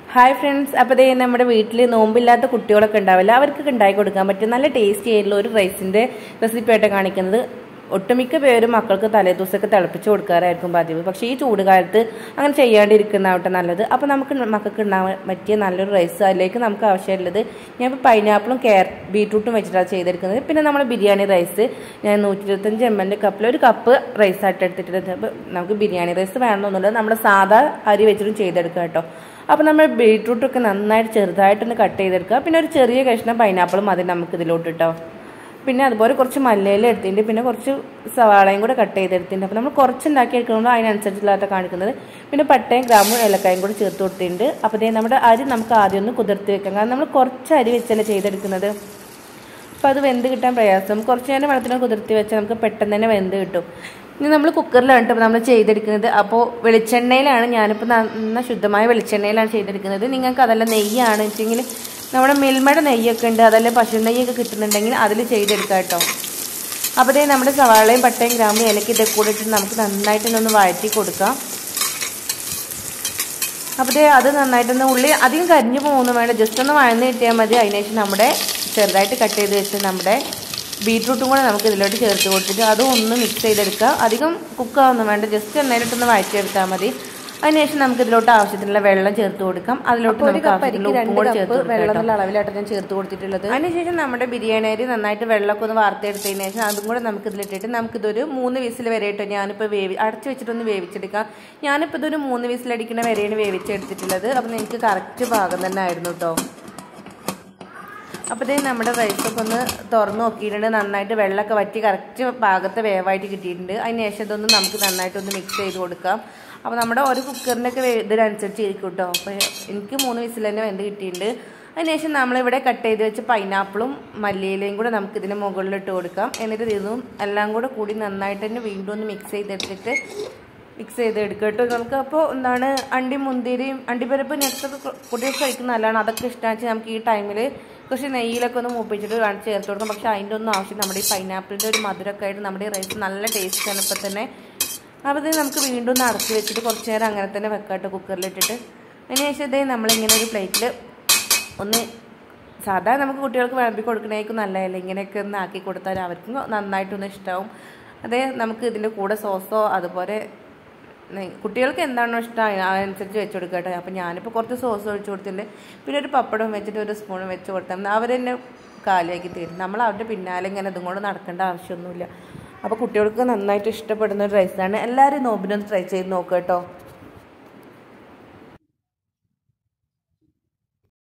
hi friends അപ്പോൾ ദേ നമ്മുടെ വീട്ടിൽ നോമ്പില്ലാത്ത കുട്ടികളൊക്കെ ഉണ്ടാവില്ല അവർക്കൊക്കെ ഉണ്ടാക്കി കൊടുക്കാൻ പറ്റും നല്ല ടേസ്റ്റി ആയിട്ടുള്ള ഒരു റൈസിൻ്റെ റെസിപ്പി ആയിട്ട് കാണിക്കുന്നത് ഒട്ടുമിക്ക പേരും മക്കൾക്ക് തലേദിവസമൊക്കെ തിളപ്പിച്ച് കൊടുക്കാറായിരിക്കും പതിവ് പക്ഷേ ഈ ചൂടുകാലത്ത് അങ്ങനെ ചെയ്യാണ്ടിരിക്കുന്നതാവട്ടെ നല്ലത് അപ്പോൾ നമുക്ക് മക്കൾക്ക് ഉണ്ടാവാൻ പറ്റിയ നല്ലൊരു റൈസ് അതിലേക്ക് നമുക്ക് ആവശ്യമുള്ളത് ഞാൻ ഇപ്പോൾ പൈനാപ്പിളും ക്യാരറ്റ് ബീട്രൂട്ടും വെച്ചിട്ടാണ് ചെയ്തെടുക്കുന്നത് പിന്നെ നമ്മൾ ബിരിയാണി റൈസ് ഞാൻ നൂറ്റി ഇരുപത്തഞ്ച് എം എല്ലിൻ്റെ കപ്പിൽ ഒരു കപ്പ് റൈസ് ആയിട്ട് എടുത്തിട്ടുണ്ട് അപ്പോൾ നമുക്ക് ബിരിയാണി റൈസ് വേണമെന്നൊന്നുമില്ല നമ്മുടെ സാധാ അരി വെച്ചിട്ടും ചെയ്തെടുക്കാം കേട്ടോ അപ്പോൾ നമ്മൾ ബീട്രൂട്ടൊക്കെ നന്നായിട്ട് ചെറുതായിട്ടൊന്ന് കട്ട് ചെയ്തെടുക്കുക പിന്നെ ഒരു ചെറിയ കഷ്ണം പൈനാപ്പിളും മതി നമുക്ക് ഇതിലോട്ട് ഇട്ടോ പിന്നെ അതുപോലെ കുറച്ച് മല്ലയില എടുത്തിട്ടുണ്ട് പിന്നെ കുറച്ച് സവാളയും കൂടെ കട്ട് ചെയ്തെടുത്തിട്ടുണ്ട് അപ്പോൾ നമ്മൾ കുറച്ച് ഉണ്ടാക്കി എടുക്കുമ്പോൾ അതിനനുസരിച്ചുള്ളതായിട്ട് കാണിക്കുന്നത് പിന്നെ പട്ടയും ഗ്രാമും ഏലക്കായും കൂടെ ചേർത്ത് കൊടുത്തിട്ടുണ്ട് അപ്പോൾ ഇതേ നമ്മുടെ അരി നമുക്ക് ആദ്യം ഒന്ന് കുതിർത്തി വെക്കാം കാരണം നമ്മൾ കുറച്ച് അരി വെച്ചല്ലേ ചെയ്തെടുക്കുന്നത് അപ്പോൾ അത് വെന്ത് കിട്ടാൻ പ്രയാസം കുറച്ച് നേരം വെള്ളത്തിന് കുതിർത്തി വെച്ചാൽ നമുക്ക് പെട്ടെന്ന് തന്നെ വെന്ത് കിട്ടും ഇനി നമ്മൾ കുക്കറിലാണ് കേട്ടോ നമ്മൾ ചെയ്തെടുക്കുന്നത് അപ്പോൾ വെളിച്ചെണ്ണയിലാണ് ഞാനിപ്പോൾ നന്ന ശുദ്ധമായ വെളിച്ചെണ്ണയിലാണ് ചെയ്തെടുക്കുന്നത് നിങ്ങൾക്ക് അതല്ല നെയ്യാണ് വെച്ചെങ്കിൽ നമ്മുടെ മിൽമയുടെ നെയ്യൊക്കെ ഉണ്ട് അതല്ല പശു നെയ്യൊക്കെ കിട്ടുന്നുണ്ടെങ്കിൽ അതിൽ ചെയ്തെടുക്കാം കേട്ടോ അപ്പോൾ ഇതേ നമ്മുടെ സവാളയും പട്ടയും ഗ്രാമ്പും ഇലക്ക് ഇതൊക്കെ കൂടെ ഇട്ടിട്ട് നമുക്ക് നന്നായിട്ട് ഒന്ന് വഴറ്റി കൊടുക്കാം അപ്പോൾ ഇതേ അത് നന്നായിട്ടൊന്ന് ഉള്ളി അധികം കരിഞ്ഞു പോകുന്നു വേണ്ട ജസ്റ്റ് ഒന്ന് വഴന്ന് കിട്ടിയാൽ മതി അതിനുശേഷം നമ്മുടെ ചെറുതായിട്ട് കട്ട് ചെയ്ത് വെച്ച് നമ്മുടെ ബീട്രൂട്ടും കൂടെ നമുക്ക് ഇതിലോട്ട് ചേർത്ത് കൊടുത്തിട്ട് അതും ഒന്ന് മിക്സ് ചെയ്തെടുക്കുക അധികം കുക്കാവൊന്നും വേണ്ട ജസ്റ്റ് എണ്ണയിലിട്ടൊന്ന് വഴറ്റിയെടുത്താൽ മതി അതിനുശേഷം നമുക്ക് ഇതിലോട്ട് ആവശ്യത്തിനുള്ള വെള്ളം ചേർത്ത് കൊടുക്കാം അതിലോട്ട് നമുക്ക് ആവശ്യത്തിനുള്ള ഉപ്പും കൂടെ ചേർത്ത് കൊടുക്കാം അളവിലായിട്ട് ഞാൻ ചേർത്ത് കൊടുത്തിട്ടുള്ളത് അതിനുശേഷം നമ്മുടെ ബിരിയാണി അരി നന്നായിട്ട് വെള്ളമൊക്കെ ഒന്ന് വാർത്തെടുത്തതിന് ശേഷം അതും കൂടെ നമുക്ക് ഇതിലിട്ടിട്ട് നമുക്കിതൊരു മൂന്ന് വിസിൽ വരെ ഇട്ടോ ഞാനിപ്പോൾ വേവി അടച്ചു വെച്ചിട്ടൊന്ന് വേവിച്ചെടുക്കാം ഞാനിപ്പോൾ ഇതൊരു മൂന്ന് വിസിലടിക്കുന്ന വരെയാണ് വേവിച്ചെടുത്തിട്ടുള്ളത് അപ്പം എനിക്ക് കറക്റ്റ് ഭാഗം തന്നെ ആയിരുന്നു കേട്ടോ അപ്പോൾ ഇതേ നമ്മുടെ റൈസൊക്കെ ഒന്ന് തുറന്ന് നോക്കിയിട്ടുണ്ട് നന്നായിട്ട് വെള്ളമൊക്കെ വറ്റി കറക്റ്റ് പാകത്തെ വേവായിട്ട് കിട്ടിയിട്ടുണ്ട് അതിന് ശേഷം ഇതൊന്ന് നമുക്ക് നന്നായിട്ടൊന്ന് മിക്സ് ചെയ്ത് കൊടുക്കാം അപ്പോൾ നമ്മുടെ ഒരു കുക്കറിൻ്റെ ഒക്കെ ഇതിനനുസരിച്ച് ഇരിക്കും കേട്ടോ അപ്പോൾ എനിക്ക് മൂന്ന് വിസിൽ തന്നെ വെന്ത് കിട്ടിയിട്ടുണ്ട് അതിനുശേഷം നമ്മളിവിടെ കട്ട് ചെയ്ത് വെച്ച് പൈനാപ്പിളും മല്ലിയിലയും കൂടെ നമുക്ക് ഇതിന് മുകളിലിട്ട് കൊടുക്കാം എന്നിട്ട് ഇതും എല്ലാം കൂടെ കൂടി നന്നായിട്ട് തന്നെ വീണ്ടും ഒന്ന് മിക്സ് ചെയ്തെടുത്തിട്ട് മിക്സ് ചെയ്ത് എടുക്കുക കേട്ടോ നമുക്ക് അപ്പോൾ എന്താണ് അണ്ടി മുന്തിരിയും അണ്ടിപ്പരിപ്പ് നെക്സ്റ്റൊക്കെ കുട്ടികൾക്ക് കഴിക്കുന്ന നല്ലതാണ് അതൊക്കെ ഇഷ്ടമാണെന്ന് നമുക്ക് ഈ ടൈമിൽ കുറച്ച് നെയ്യിലൊക്കെ ഒന്ന് മൂപ്പിച്ചിട്ട് വേണം ചേർത്ത് കൊടുക്കാം പക്ഷേ അതിൻ്റെ ഒന്നും ആവശ്യം നമ്മുടെ ഈ പൈനാപ്പിളിൻ്റെ ഒരു മധുരമൊക്കെ ആയിട്ട് നമ്മുടെ ഈ റൈസ് നല്ല ടേസ്റ്റാണ് ഇപ്പോൾ തന്നെ അപ്പോൾ ഇത് നമുക്ക് വീണ്ടും ഒന്ന് അടച്ച് വെച്ചിട്ട് കുറച്ച് നേരം അങ്ങനെ തന്നെ വെക്കാം കേട്ടോ കുക്കറിലിട്ടിട്ട് അതിന് ശേഷം ഇതേ നമ്മളിങ്ങനെ ഒരു പ്ലേറ്റിൽ ഒന്ന് സാധാ നമുക്ക് കുട്ടികൾക്ക് വിളമ്പി കൊടുക്കണേക്കും നല്ലതല്ല ഇങ്ങനെയൊക്കെ ഒന്ന് ആക്കി കൊടുത്താൽ അവർക്കും നന്നായിട്ടൊന്ന് ഇഷ്ടമാവും അതേ നമുക്ക് ഇതിൻ്റെ കൂടെ സോസോ അതുപോലെ കുട്ടികൾക്ക് എന്താണോ ഇഷ്ടം അതനുസരിച്ച് വെച്ച് കൊടുക്കുക കേട്ടോ അപ്പോൾ ഞാനിപ്പോൾ കുറച്ച് സോസ് ഒഴിച്ച് കൊടുത്തിട്ടുണ്ട് പിന്നെ ഒരു പപ്പടം വെച്ചിട്ട് ഒരു സ്പൂൺ വെച്ച് കൊടുത്താൽ അവർ തന്നെ കാലിയാക്കി തരും നമ്മൾ അവരുടെ പിന്നാലെ ഇങ്ങനെ ഇതും കൊണ്ട് നടക്കേണ്ട ആവശ്യമൊന്നുമില്ല അപ്പോൾ കുട്ടികൾക്ക് നന്നായിട്ട് ഇഷ്ടപ്പെടുന്ന ഒരു റൈസാണ് എല്ലാവരും നോമ്പിനൊന്ന് ട്രൈ ചെയ്ത് നോക്കുക കേട്ടോ